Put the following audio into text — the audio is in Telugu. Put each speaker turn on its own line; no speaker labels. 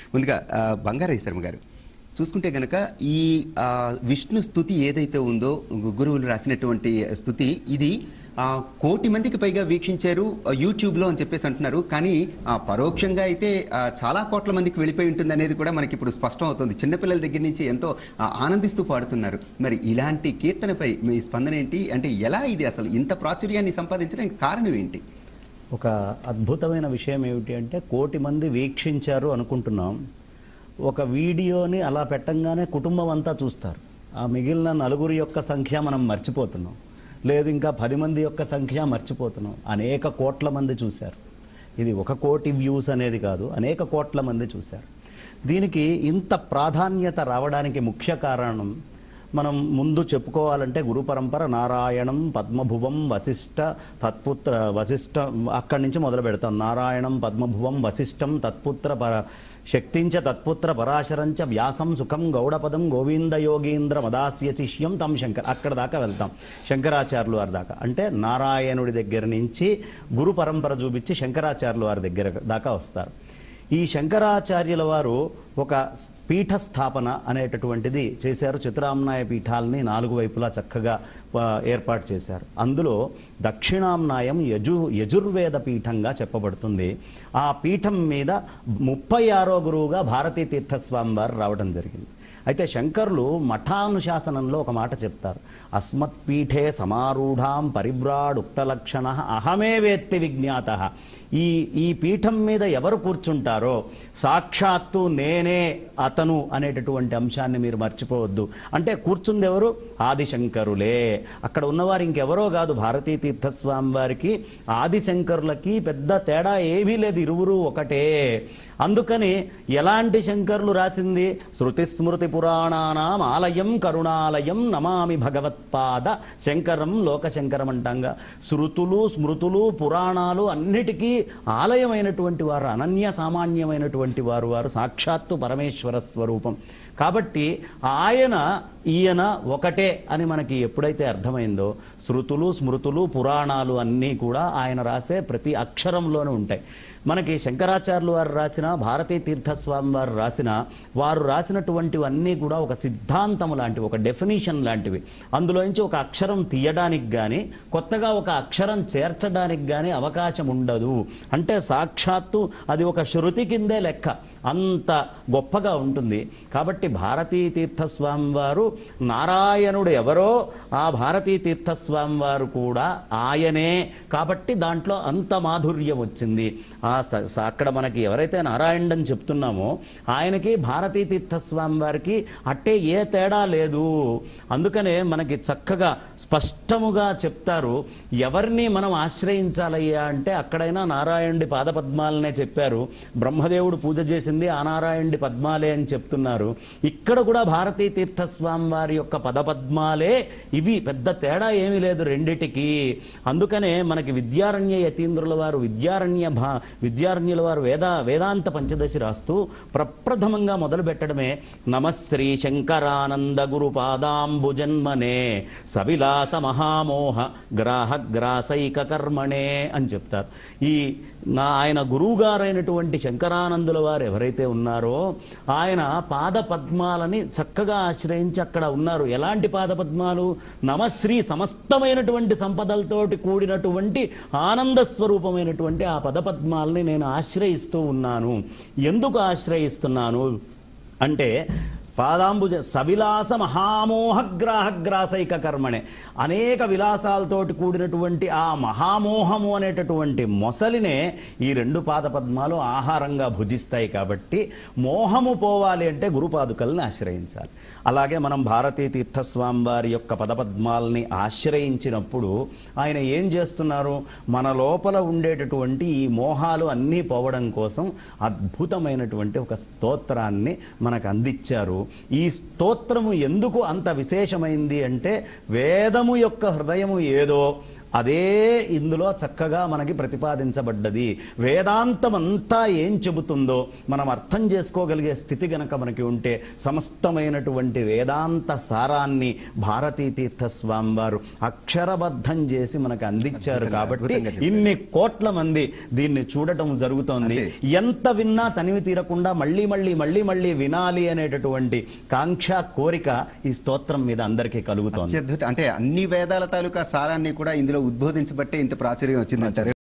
ముందుగా ఆ, బంగారయ్య శర్మ గారు చూసుకుంటే గనక ఈ ఆ, విష్ణు స్థుతి ఏదైతే ఉందో గు- గురువులు రాసినటువంటి స్థుతి ఇది ఆ, కోటి మందికి పైగా వీక్షించారు ఆ, యూట్యూబ్లో అని చెప్పేసి అంటున్నారు కానీ ఆ, పరోక్షంగా అయితే ఆ, చాలా కోట్ల మందికి వెళ్ళిపోయి ఉంటుంది అనేది కూడా మనకి ఇప్పుడు స్పష్టం అవుతుంది చిన్నపిల్లల దగ్గర నుంచి ఎంతో ఆ, ఆనందిస్తూ పాడుతున్నారు మరి ఇలాంటి కీర్తనపై మీ స్పందన ఏంటి అంటే ఎలా ఇది అసలు ఇంత ప్రాచుర్యాన్ని సంపాదించడానికి కారణం ఏంటి
ఒక అద్భుతమైన విషయం ఏమిటి అంటే కోటి మంది వీక్షించారు అనుకుంటున్నాం ఒక వీడియోని అలా పెట్టంగానే కుటుంబం అంతా చూస్తారు ఆ మిగిలిన నలుగురి యొక్క సంఖ్య మనం మర్చిపోతున్నాం లేదు ఇంకా పది మంది యొక్క సంఖ్య మర్చిపోతున్నాం అనేక కోట్ల మంది చూశారు ఇది ఒక కోటి వ్యూస్ అనేది కాదు అనేక కోట్ల మంది చూశారు దీనికి ఇంత ప్రాధాన్యత రావడానికి ముఖ్య కారణం మనం ముందు చెప్పుకోవాలంటే గురు పరంపర నారాయణం పద్మభువం వశిష్ట తత్పుత్ర వశిష్ట అక్కడి నుంచి మొదలు పెడతాం నారాయణం పద్మభువం వశిష్టం తత్పుత్ర పర శక్తించ తత్పుత్ర పరాశరంచ వ్యాసం సుఖం గౌడపదం గోవింద యోగీంద్ర మదాస్య శిష్యం తమ్ శంకర్ అక్కడ దాకా వెళ్తాం శంకరాచార్యులు వారి దాకా అంటే నారాయణుడి దగ్గర నుంచి గురు పరంపర చూపించి శంకరాచార్యులు వారి దగ్గర దాకా వస్తారు ఈ శంకరాచార్యుల వారు ఒక పీఠ స్థాపన అనేటటువంటిది చేశారు చతురామ్నాయ పీఠాలని నాలుగు వైపులా చక్కగా ఆ, ఏర్పాటు చేశారు అందులో దక్షిణామ్నాయం యజు యజుర్వేద పీఠంగా చెప్పబడుతుంది ఆ పీఠం మీద ముప్పై ఆరో గురువుగా భారతీ తీర్థస్వామి వారు రావడం జరిగింది అయితే శంకరులు మఠానుశాసనంలో ఒక మాట చెప్తారు అస్మత్పీఠే సమారూఢాం పరివ్రాడుక్త లక్షణ అహమే వేత్తి విజ్ఞాత ఈ ఈ పీఠం మీద ఎవరు కూర్చుంటారో సాక్షాత్తు నేనే అతను అనేటటువంటి అంశాన్ని మీరు మర్చిపోవద్దు అంటే కూర్చుంది ఎవరు ఆదిశంకరులే అక్కడ ఉన్నవారు ఇంకెవరో కాదు భారతీ తీర్థస్వామి వారికి ఆదిశంకరులకి పెద్ద తేడా ఏమీ లేదు ఇరువురు ఒకటే అందుకని ఎలాంటి శంకరులు రాసింది శృతి స్మృతి పురాణానాం ఆలయం కరుణాలయం నమామి భగవత్పాద శంకరం లోకశంకరం అంటాంగా శృతులు స్మృతులు పురాణాలు అన్నిటికీ ఆలయమైనటువంటి వారు అనన్య సామాన్యమైనటువంటి వారు వారు సాక్షాత్తు పరమేశ్వర స్వరూపం కాబట్టి ఆయన ఈయన ఒకటే అని మనకి ఎప్పుడైతే అర్థమైందో శృతులు స్మృతులు పురాణాలు అన్నీ కూడా ఆయన రాసే ప్రతి అక్షరంలోనూ ఉంటాయి మనకి శంకరాచార్యులు వారు రాసిన భారతీ తీర్థస్వామి వారు రాసిన వారు రాసినటువంటివన్నీ కూడా ఒక సిద్ధాంతం లాంటివి ఒక డెఫినేషన్ లాంటివి అందులోంచి ఒక అక్షరం తీయడానికి కానీ కొత్తగా ఒక అక్షరం చేర్చడానికి కానీ అవకాశం ఉండదు అంటే సాక్షాత్తు అది ఒక శృతి కిందే లెక్క అంత గొప్పగా ఉంటుంది కాబట్టి భారతీ తీర్థస్వామి వారు నారాయణుడు ఎవరో ఆ భారతీ తీర్థస్వామి వారు కూడా ఆయనే కాబట్టి దాంట్లో అంత మాధుర్యం వచ్చింది ఆ స- స- అక్కడ మనకి ఎవరైతే నారాయణుడని చెప్తున్నామో ఆయనకి భారతీ తీర్థస్వామి వారికి అట్టే ఏ తేడా లేదు అందుకనే మనకి చక్కగా స్పష్టముగా చెప్తారు ఎవరిని మనం ఆశ్రయించాలయ్యా అంటే అక్కడైనా నారాయణుడి పాదపద్మాలనే చెప్పారు బ్రహ్మదేవుడు పూజ చేసింది ఆ నారాయణుడి పద్మాలే అని చెప్తున్నారు ఇక్కడ కూడా భారతీ తీర్థస్వామి వారి యొక్క పదపద్మాలే ఇవి పెద్ద తేడా ఏమీ లేదు రెండిటికి అందుకనే మనకి విద్యారణ్య యతీంద్రుల వారు విద్యారణ్య భా విద్యారణ్యుల వారు వేద వేదాంత పంచదశి రాస్తూ ప్రప్రథమంగా మొదలు పెట్టడమే నమశ్రీ శంకరానంద గురు పాదాంబుజన్మనే సవిలాస మహామోహ గ్రాహ గ్రాసైక కర్మణే అని చెప్తారు ఈ నా ఆయన గురువుగారైనటువంటి శంకరానందుల వారు ఎవరైతే ఉన్నారో ఆయన పాద పద్మాలని చక్కగా ఆశ్రయించి అక్కడ ఉన్నారు ఎలాంటి పాద పద్మాలు నమశ్రీ సమస్తమైనటువంటి సంపదలతోటి కూడినటువంటి ఆనంద స్వరూపమైనటువంటి ఆ పదపద్మాలని నేను ఆశ్రయిస్తూ ఉన్నాను ఎందుకు ఆశ్రయిస్తున్నాను అంటే పాదాంబుజ సవిలాస మహామోహగ్రాహగ్రాసైక కర్మణే అనేక విలాసాలతోటి కూడినటువంటి ఆ మహామోహము అనేటటువంటి మొసలినే ఈ రెండు పాదపద్మాలు ఆహారంగా భుజిస్తాయి కాబట్టి మోహము పోవాలి అంటే గురుపాదుకల్ని ఆశ్రయించాలి అలాగే మనం భారతీ తీర్థస్వామి వారి యొక్క పదపద్మాలని ఆశ్రయించినప్పుడు ఆయన ఏం చేస్తున్నారు మన లోపల ఉండేటటువంటి ఈ మోహాలు అన్నీ పోవడం కోసం అద్భుతమైనటువంటి ఒక స్తోత్రాన్ని మనకు అందించారు ఈ స్తోత్రము ఎందుకు అంత విశేషమైంది అంటే వేదము యొక్క హృదయము ఏదో అదే ఇందులో చక్కగా మనకి ప్రతిపాదించబడ్డది వేదాంతం అంతా ఏం చెబుతుందో మనం అర్థం చేసుకోగలిగే స్థితి గనక మనకి ఉంటే సమస్తమైనటువంటి వేదాంత సారాన్ని భారతీ తీర్థ స్వామి వారు అక్షరబద్ధం చేసి మనకు అందించారు
అద్భుతంగా,
కాబట్టి
అద్భుతంగా చెప్పారు.
ఇన్ని కోట్ల మంది దీన్ని చూడటం జరుగుతోంది
అంతే.
ఎంత విన్నా తనివి తీరకుండా మళ్ళీ మళ్ళీ మళ్ళీ మళ్ళీ వినాలి అనేటటువంటి కాంక్ష కోరిక ఈ స్తోత్రం మీద అందరికీ కలుగుతోంది
అత్యద్భుత అంటే అన్ని వేదాల తాలూకా సారాన్ని కూడా ఇందులో ఉద్బోధించబట్టే ఇంత ప్రాచుర్యం వచ్చిందంటారు